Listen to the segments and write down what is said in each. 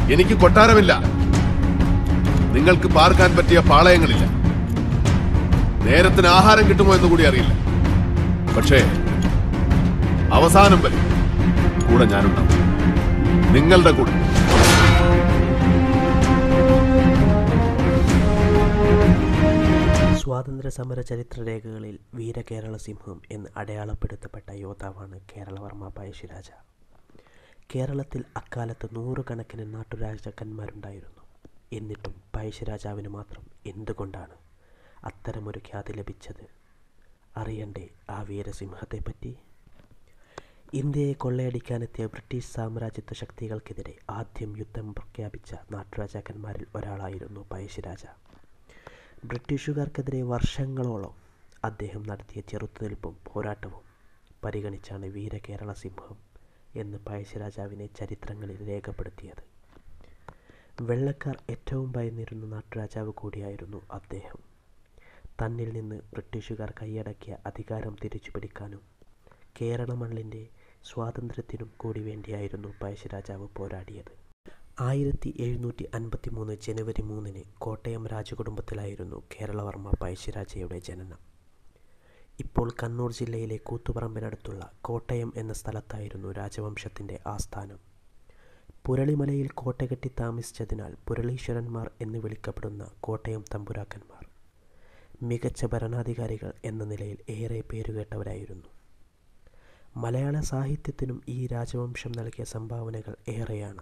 എനിക്ക് കൊട്ടാരമില്ല നിങ്ങൾക്ക് പാർക്കാൻ പറ്റിയ പാളയങ്ങളില്ല നേരത്തിന് ആഹാരം കിട്ടുമോ എന്ന് കൂടി അറിയില്ല പക്ഷേ അവസാനം വരെ കൂടെ ഞാനുണ്ടാവും നിങ്ങളുടെ കൂടെ സ്വാതന്ത്ര്യ സമര ചരിത്രരേഖകളിൽ വീരകേരള സിംഹം എന്ന് അടയാളപ്പെടുത്തപ്പെട്ട യോദ്ധാവാണ് കേരളവർമ്മ പഴശ്ശിരാജ കേരളത്തിൽ അക്കാലത്ത് നൂറുകണക്കിന് നാട്ടുരാജാക്കന്മാരുണ്ടായിരുന്നു എന്നിട്ടും പഴശ്ശിരാജാവിന് മാത്രം എന്തുകൊണ്ടാണ് അത്തരമൊരു ഖ്യാതി ലഭിച്ചത് അറിയണ്ടേ ആ വീരസിംഹത്തെപ്പറ്റി ഇന്ത്യയെ കൊള്ളയടിക്കാനെത്തിയ ബ്രിട്ടീഷ് സാമ്രാജ്യത്വ ശക്തികൾക്കെതിരെ ആദ്യം യുദ്ധം പ്രഖ്യാപിച്ച നാട്ടുരാജാക്കന്മാരിൽ ഒരാളായിരുന്നു പഴശ്ശിരാജ ബ്രിട്ടീഷുകാർക്കെതിരെ വർഷങ്ങളോളം അദ്ദേഹം നടത്തിയ ചെറുത്തുനിൽപ്പും പോരാട്ടവും പരിഗണിച്ചാണ് വീരകേരള സിംഹം എന്ന് പഴശ്ശിരാജാവിനെ ചരിത്രങ്ങളിൽ രേഖപ്പെടുത്തിയത് വെള്ളക്കാർ ഏറ്റവും ഭയന്നിരുന്ന നാട്ടുരാജാവ് കൂടിയായിരുന്നു അദ്ദേഹം തന്നിൽ നിന്ന് ബ്രിട്ടീഷുകാർ കൈയടക്കിയ അധികാരം തിരിച്ചു പിടിക്കാനും കേരള മണ്ണിൻ്റെ സ്വാതന്ത്ര്യത്തിനും കൂടി വേണ്ടിയായിരുന്നു പഴശ്ശിരാജാവ് പോരാടിയത് ആയിരത്തി എഴുന്നൂറ്റി അൻപത്തി മൂന്ന് ജനുവരി മൂന്നിന് കോട്ടയം രാജകുടുംബത്തിലായിരുന്നു കേരളവർമ്മ പഴശ്ശിരാജയുടെ ജനനം ഇപ്പോൾ കണ്ണൂർ ജില്ലയിലെ കൂത്തുപറമ്പിനടുത്തുള്ള കോട്ടയം എന്ന സ്ഥലത്തായിരുന്നു രാജവംശത്തിൻ്റെ ആസ്ഥാനം പുരളിമലയിൽ കോട്ടകെട്ടി താമസിച്ചതിനാൽ പുരളീശ്വരന്മാർ എന്ന് വിളിക്കപ്പെടുന്ന കോട്ടയം തമ്പുരാക്കന്മാർ മികച്ച ഭരണാധികാരികൾ എന്ന നിലയിൽ ഏറെ പേരുകേട്ടവരായിരുന്നു മലയാള സാഹിത്യത്തിനും ഈ രാജവംശം നൽകിയ സംഭാവനകൾ ഏറെയാണ്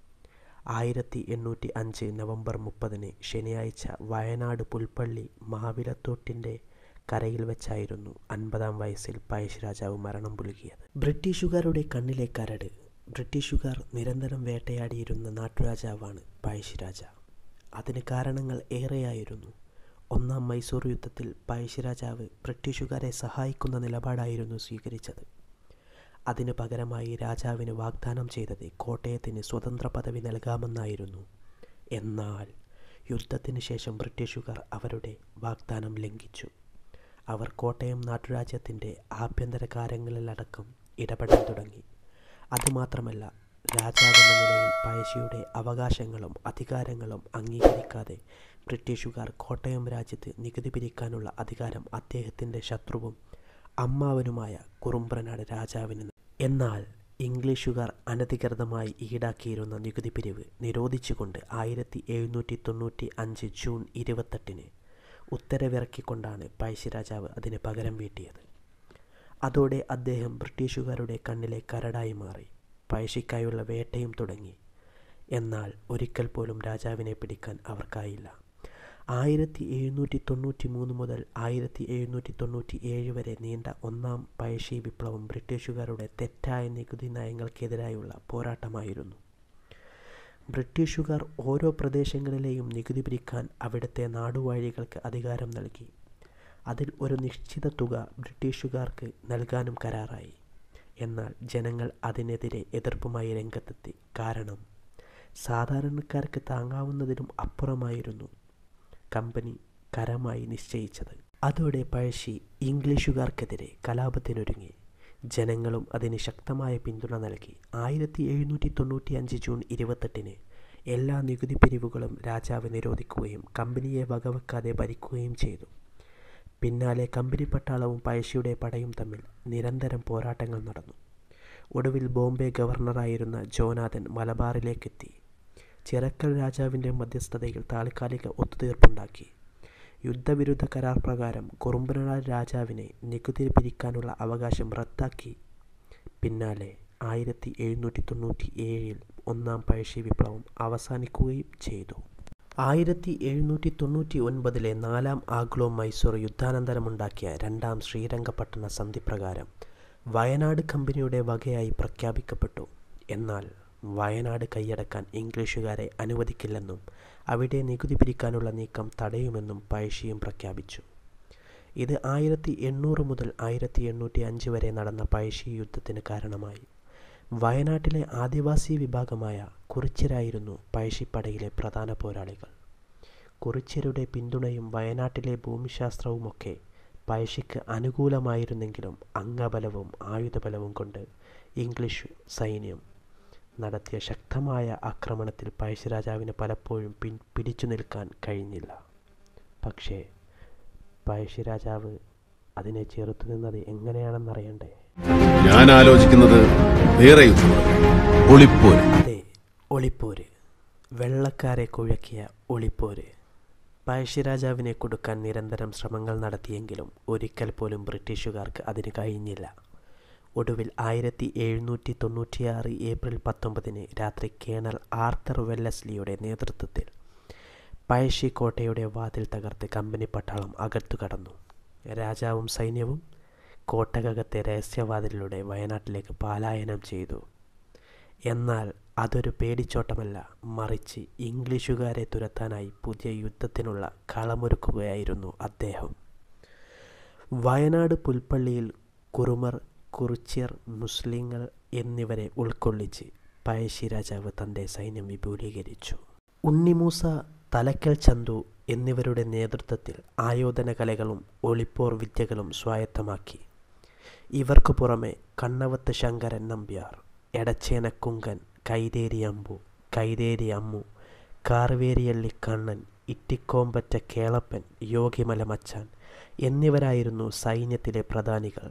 ആയിരത്തി എണ്ണൂറ്റി അഞ്ച് നവംബർ മുപ്പതിന് ശനിയാഴ്ച വയനാട് പുൽപ്പള്ളി മാവിലത്തോട്ടിൻ്റെ കരയിൽ വെച്ചായിരുന്നു അൻപതാം വയസ്സിൽ പഴശ്ശി രാജാവ് മരണം പുലുകിയത് ബ്രിട്ടീഷുകാരുടെ കണ്ണിലെ കരട് ബ്രിട്ടീഷുകാർ നിരന്തരം വേട്ടയാടിയിരുന്ന നാട്ടുരാജാവാണ് പഴശ്ശിരാജ അതിന് കാരണങ്ങൾ ഏറെയായിരുന്നു ഒന്നാം മൈസൂർ യുദ്ധത്തിൽ പഴശ്ശിരാജാവ് ബ്രിട്ടീഷുകാരെ സഹായിക്കുന്ന നിലപാടായിരുന്നു സ്വീകരിച്ചത് അതിനു പകരമായി രാജാവിന് വാഗ്ദാനം ചെയ്തത് കോട്ടയത്തിന് സ്വതന്ത്ര പദവി നൽകാമെന്നായിരുന്നു എന്നാൽ യുദ്ധത്തിന് ശേഷം ബ്രിട്ടീഷുകാർ അവരുടെ വാഗ്ദാനം ലംഘിച്ചു അവർ കോട്ടയം നാട്ടുരാജ്യത്തിൻ്റെ ആഭ്യന്തര കാര്യങ്ങളിലടക്കം ഇടപെടാൻ തുടങ്ങി അതുമാത്രമല്ല രാജാവെന്ന നിലയിൽ പഴശ്ശിയുടെ അവകാശങ്ങളും അധികാരങ്ങളും അംഗീകരിക്കാതെ ബ്രിട്ടീഷുകാർ കോട്ടയം രാജ്യത്ത് നികുതി പിരിക്കാനുള്ള അധികാരം അദ്ദേഹത്തിൻ്റെ ശത്രുവും അമ്മാവനുമായ കുറുമ്പ്രനാട് രാജാവിന് നൽകി. എന്നാൽ ഇംഗ്ലീഷുകാർ അനധികൃതമായി ഈടാക്കിയിരുന്ന നികുതി പിരിവ് നിരോധിച്ചുകൊണ്ട് ആയിരത്തി എഴുന്നൂറ്റി തൊണ്ണൂറ്റി അഞ്ച് ജൂൺ ഇരുപത്തെട്ടിന് ഉത്തരവിറക്കിക്കൊണ്ടാണ് പഴശ്ശിരാജാവ് അതിന് പകരം വീട്ടിയത് അതോടെ അദ്ദേഹം ബ്രിട്ടീഷുകാരുടെ കണ്ണിലെ കരടായി മാറി പഴശ്ശിക്കായുള്ള വേട്ടയും തുടങ്ങി എന്നാൽ ഒരിക്കൽ പോലും രാജാവിനെ പിടിക്കാൻ അവർക്കായില്ല ആയിരത്തി എഴുന്നൂറ്റി തൊണ്ണൂറ്റി മൂന്ന് മുതൽ ആയിരത്തി എഴുന്നൂറ്റി തൊണ്ണൂറ്റി ഏഴ് വരെ നീണ്ട ഒന്നാം പഴശ്ശി വിപ്ലവം ബ്രിട്ടീഷുകാരുടെ തെറ്റായ നികുതി നയങ്ങൾക്കെതിരായുള്ള പോരാട്ടമായിരുന്നു ബ്രിട്ടീഷുകാർ ഓരോ പ്രദേശങ്ങളിലെയും നികുതി പിരിക്കാൻ അവിടുത്തെ നാടുവാഴികൾക്ക് അധികാരം നൽകി അതിൽ ഒരു നിശ്ചിത തുക ബ്രിട്ടീഷുകാർക്ക് നൽകാനും കരാറായി എന്നാൽ ജനങ്ങൾ അതിനെതിരെ എതിർപ്പുമായി രംഗത്തെത്തി കാരണം സാധാരണക്കാർക്ക് താങ്ങാവുന്നതിനും അപ്പുറമായിരുന്നു കമ്പനി കരമായി നിശ്ചയിച്ചത് അതോടെ പഴശ്ശി ഇംഗ്ലീഷുകാർക്കെതിരെ കലാപത്തിനൊരുങ്ങി ജനങ്ങളും അതിന് ശക്തമായ പിന്തുണ നൽകി ആയിരത്തി എഴുന്നൂറ്റി തൊണ്ണൂറ്റി അഞ്ച് ജൂൺ ഇരുപത്തെട്ടിന് എല്ലാ നികുതി പിരിവുകളും രാജാവ് നിരോധിക്കുകയും കമ്പനിയെ വകവെക്കാതെ ഭരിക്കുകയും ചെയ്തു പിന്നാലെ കമ്പനി പട്ടാളവും പഴശ്ശിയുടെ പടയും തമ്മിൽ നിരന്തരം പോരാട്ടങ്ങൾ നടന്നു ഒടുവിൽ ബോംബെ ഗവർണറായിരുന്ന ജോനാഥൻ മലബാറിലേക്കെത്തി ചിറക്കൽ രാജാവിൻ്റെ മധ്യസ്ഥതയിൽ താൽക്കാലിക ഒത്തുതീർപ്പുണ്ടാക്കി യുദ്ധവിരുദ്ധ കരാർ പ്രകാരം കുറുമ്പനാട് രാജാവിനെ നികുതി പിരിക്കാനുള്ള അവകാശം റദ്ദാക്കി പിന്നാലെ ആയിരത്തി എഴുന്നൂറ്റി തൊണ്ണൂറ്റി ഏഴിൽ ഒന്നാം പഴശ്ശി വിപ്ലവം അവസാനിക്കുകയും ചെയ്തു ആയിരത്തി എഴുന്നൂറ്റി തൊണ്ണൂറ്റി ഒൻപതിലെ നാലാം ആഗ്ലോ മൈസൂർ യുദ്ധാനന്തരമുണ്ടാക്കിയ രണ്ടാം ശ്രീരംഗപട്ടണ സന്ധി പ്രകാരം വയനാട് കമ്പനിയുടെ വകയായി പ്രഖ്യാപിക്കപ്പെട്ടു എന്നാൽ വയനാട് കൈയടക്കാൻ ഇംഗ്ലീഷുകാരെ അനുവദിക്കില്ലെന്നും അവിടെ നികുതി പിരിക്കാനുള്ള നീക്കം തടയുമെന്നും പഴശ്ശിയും പ്രഖ്യാപിച്ചു ഇത് ആയിരത്തി എണ്ണൂറ് മുതൽ ആയിരത്തി എണ്ണൂറ്റി അഞ്ച് വരെ നടന്ന പഴശ്ശി യുദ്ധത്തിന് കാരണമായി വയനാട്ടിലെ ആദിവാസി വിഭാഗമായ കുറിച്യരായിരുന്നു പഴശ്ശിപ്പടയിലെ പ്രധാന പോരാളികൾ കുറിച്യരുടെ പിന്തുണയും വയനാട്ടിലെ ഭൂമിശാസ്ത്രവുമൊക്കെ പഴശ്ശിക്ക് അനുകൂലമായിരുന്നെങ്കിലും അംഗബലവും ആയുധബലവും കൊണ്ട് ഇംഗ്ലീഷ് സൈന്യം നടത്തിയ ശക്തമായ ആക്രമണത്തിൽ പഴശ്ശിരാജാവിന് പലപ്പോഴും പിൻ പിടിച്ചു നിൽക്കാൻ കഴിഞ്ഞില്ല പക്ഷേ പഴശ്ശിരാജാവ് അതിനെ ചെറുത്തു നിന്നത് എങ്ങനെയാണെന്നറിയണ്ടേ ഞാൻ ആലോചിക്കുന്നത് വേറെ യുദ്ധമാണ് ഒളിപ്പോര് അതെ ഒളിപ്പോര് വെള്ളക്കാരെ കുഴക്കിയ ഒളിപ്പോര് പഴശ്ശിരാജാവിനെ കൊടുക്കാൻ നിരന്തരം ശ്രമങ്ങൾ നടത്തിയെങ്കിലും ഒരിക്കൽ പോലും ബ്രിട്ടീഷുകാർക്ക് അതിന് കഴിഞ്ഞില്ല ഒടുവിൽ ആയിരത്തി എഴുന്നൂറ്റി തൊണ്ണൂറ്റിയാറ് ഏപ്രിൽ പത്തൊമ്പതിന് രാത്രി കേണൽ ആർത്തർ വെല്ലസ്ലിയുടെ നേതൃത്വത്തിൽ പഴശ്ശി കോട്ടയുടെ വാതിൽ തകർത്ത് കമ്പനി പട്ടാളം അകത്തു കടന്നു രാജാവും സൈന്യവും കോട്ടകകത്തെ രഹസ്യവാതിലിലൂടെ വയനാട്ടിലേക്ക് പലായനം ചെയ്തു എന്നാൽ അതൊരു പേടിച്ചോട്ടമല്ല മറിച്ച് ഇംഗ്ലീഷുകാരെ തുരത്താനായി പുതിയ യുദ്ധത്തിനുള്ള കളമൊരുക്കുകയായിരുന്നു അദ്ദേഹം വയനാട് പുൽപ്പള്ളിയിൽ കുറുമർ കുറിച്യർ മുസ്ലിങ്ങൾ എന്നിവരെ ഉൾക്കൊള്ളിച്ച് പഴശ്ശി രാജാവ് തൻ്റെ സൈന്യം വിപുലീകരിച്ചു ഉണ്ണിമൂസ തലക്കൽ ചന്തു എന്നിവരുടെ നേതൃത്വത്തിൽ ആയോധന കലകളും ഒളിപ്പോർ വിദ്യകളും സ്വായത്തമാക്കി ഇവർക്കു പുറമെ കണ്ണവത്ത് ശങ്കരൻ നമ്പ്യാർ എടച്ചേന കുങ്കൻ കൈതേരി അമ്പു കൈതേരി അമ്മു കാർവേരിയള്ളി കണ്ണൻ ഇറ്റിക്കോമ്പറ്റ കേളപ്പൻ യോഗിമല മച്ചാൻ എന്നിവരായിരുന്നു സൈന്യത്തിലെ പ്രധാനികൾ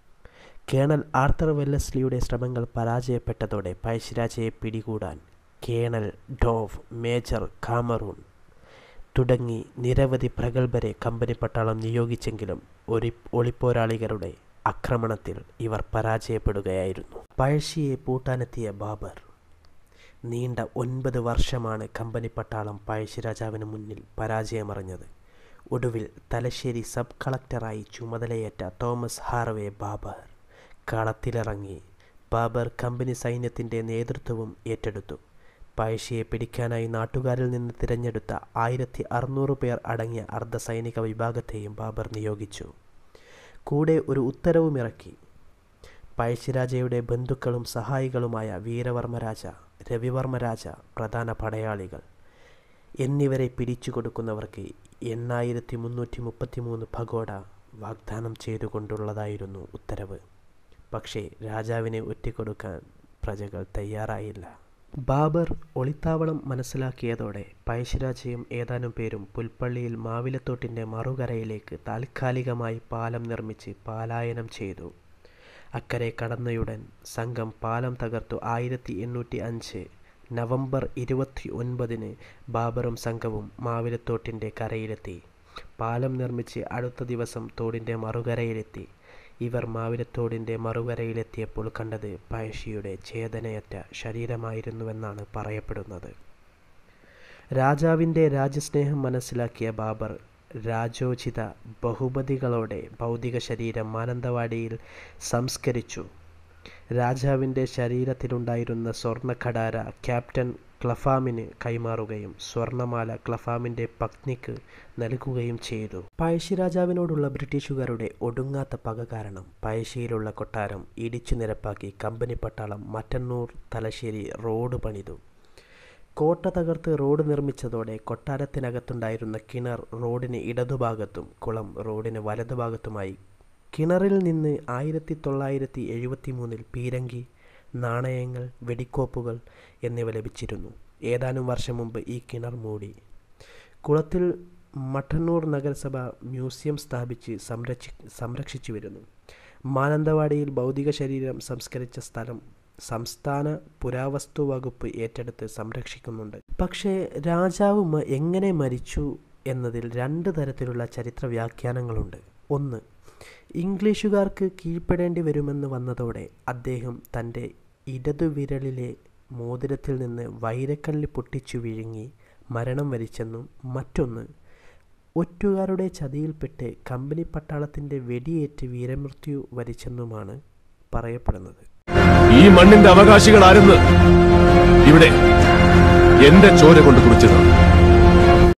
കേണൽ ആർത്തർ വെല്ലസ്ലിയുടെ ശ്രമങ്ങൾ പരാജയപ്പെട്ടതോടെ പഴശ്ശിരാജയെ പിടികൂടാൻ കേണൽ ഡോവ് മേജർ കാമറൂൺ തുടങ്ങി നിരവധി പ്രഗത്ഭരെ കമ്പനി പട്ടാളം നിയോഗിച്ചെങ്കിലും ഒരു ഒളിപ്പോരാളികളുടെ ആക്രമണത്തിൽ ഇവർ പരാജയപ്പെടുകയായിരുന്നു പഴശ്ശിയെ പൂട്ടാനെത്തിയ ബാബർ നീണ്ട ഒൻപത് വർഷമാണ് കമ്പനി പട്ടാളം പഴശ്ശിരാജാവിന് മുന്നിൽ പരാജയമറിഞ്ഞത് ഒടുവിൽ തലശ്ശേരി സബ് കളക്ടറായി ചുമതലയേറ്റ തോമസ് ഹാർവേ ബാബർ കളത്തിലിറങ്ങി ബാബർ കമ്പനി സൈന്യത്തിൻ്റെ നേതൃത്വവും ഏറ്റെടുത്തു പഴശ്ശിയെ പിടിക്കാനായി നാട്ടുകാരിൽ നിന്ന് തിരഞ്ഞെടുത്ത ആയിരത്തി അറുന്നൂറ് പേർ അടങ്ങിയ അർദ്ധസൈനിക വിഭാഗത്തെയും ബാബർ നിയോഗിച്ചു കൂടെ ഒരു ഉത്തരവും ഇറക്കി പഴശ്ശിരാജയുടെ ബന്ധുക്കളും സഹായികളുമായ വീരവർമ്മരാജ രവിവർമ്മരാജ പ്രധാന പടയാളികൾ എന്നിവരെ പിടിച്ചു കൊടുക്കുന്നവർക്ക് എണ്ണായിരത്തി മുന്നൂറ്റി മുപ്പത്തി മൂന്ന് പഗോഡ വാഗ്ദാനം ചെയ്തുകൊണ്ടുള്ളതായിരുന്നു ഉത്തരവ് പക്ഷേ രാജാവിനെ ഒറ്റിക്കൊടുക്കാൻ പ്രജകൾ തയ്യാറായില്ല ബാബർ ഒളിത്താവളം മനസ്സിലാക്കിയതോടെ പഴശ്ശിരാജയും ഏതാനും പേരും പുൽപ്പള്ളിയിൽ മാവിലത്തോട്ടിൻ്റെ മറുകരയിലേക്ക് താൽക്കാലികമായി പാലം നിർമ്മിച്ച് പലായനം ചെയ്തു അക്കരെ കടന്നയുടൻ സംഘം പാലം തകർത്തു ആയിരത്തി എണ്ണൂറ്റി അഞ്ച് നവംബർ ഇരുപത്തി ഒൻപതിന് ബാബറും സംഘവും മാവിലത്തോട്ടിൻ്റെ കരയിലെത്തി പാലം നിർമ്മിച്ച് അടുത്ത ദിവസം തോടിൻ്റെ മറുകരയിലെത്തി ഇവർ മാവിലത്തോടിൻ്റെ മറുകരയിലെത്തിയപ്പോൾ കണ്ടത് പഴശ്ശിയുടെ ചേതനയറ്റ ശരീരമായിരുന്നുവെന്നാണ് പറയപ്പെടുന്നത് രാജാവിൻ്റെ രാജ്യസ്നേഹം മനസ്സിലാക്കിയ ബാബർ രാജോചിത ബഹുമതികളോടെ ഭൗതിക ശരീരം മാനന്തവാടിയിൽ സംസ്കരിച്ചു രാജാവിൻ്റെ ശരീരത്തിലുണ്ടായിരുന്ന സ്വർണ്ണ ഖടാര ക്യാപ്റ്റൻ ക്ലഫാമിന് കൈമാറുകയും സ്വർണമാല ക്ലഫാമിൻ്റെ പത്നിക്ക് നൽകുകയും ചെയ്തു പഴശ്ശി രാജാവിനോടുള്ള ബ്രിട്ടീഷുകാരുടെ ഒടുങ്ങാത്ത പക കാരണം പഴശ്ശിയിലുള്ള കൊട്ടാരം ഇടിച്ചു നിരപ്പാക്കി കമ്പനി പട്ടാളം മറ്റന്നൂർ തലശ്ശേരി റോഡ് പണിതു കോട്ട തകർത്ത് റോഡ് നിർമ്മിച്ചതോടെ കൊട്ടാരത്തിനകത്തുണ്ടായിരുന്ന കിണർ റോഡിന് ഇടതുഭാഗത്തും കുളം റോഡിന് വലതുഭാഗത്തുമായി കിണറിൽ നിന്ന് ആയിരത്തി തൊള്ളായിരത്തി എഴുപത്തി മൂന്നിൽ പീരങ്കി നാണയങ്ങൾ വെടിക്കോപ്പുകൾ എന്നിവ ലഭിച്ചിരുന്നു ഏതാനും വർഷം മുമ്പ് ഈ കിണർ മൂടി കുളത്തിൽ മട്ടന്നൂർ നഗരസഭ മ്യൂസിയം സ്ഥാപിച്ച് സംരക്ഷി സംരക്ഷിച്ചു വരുന്നു മാനന്തവാടിയിൽ ഭൗതിക ശരീരം സംസ്കരിച്ച സ്ഥലം സംസ്ഥാന പുരാവസ്തു വകുപ്പ് ഏറ്റെടുത്ത് സംരക്ഷിക്കുന്നുണ്ട് പക്ഷേ രാജാവ് മ- എങ്ങനെ മരിച്ചു എന്നതിൽ രണ്ട് തരത്തിലുള്ള ചരിത്ര വ്യാഖ്യാനങ്ങളുണ്ട് ഒന്ന് ഇംഗ്ലീഷുകാർക്ക് കീഴ്പ്പെടേണ്ടി വരുമെന്ന് വന്നതോടെ അദ്ദേഹം തൻ്റെ ഇടതുവിരലിലെ മോതിരത്തിൽ നിന്ന് വൈരക്കള്ളി പൊട്ടിച്ചു വിഴുങ്ങി മരണം വരിച്ചെന്നും മറ്റൊന്ന് ഒറ്റുകാരുടെ ചതിയിൽപ്പെട്ട് കമ്പനി പട്ടാളത്തിൻ്റെ വെടിയേറ്റ് വീരമൃത്യു വരിച്ചെന്നുമാണ് പറയപ്പെടുന്നത് ഈ മണ്ണിന്റെ അവകാശികൾ ആരെന്ന് ഇവിടെ എന്റെ ചോര കൊണ്ട് കുറിച്ചതാണ്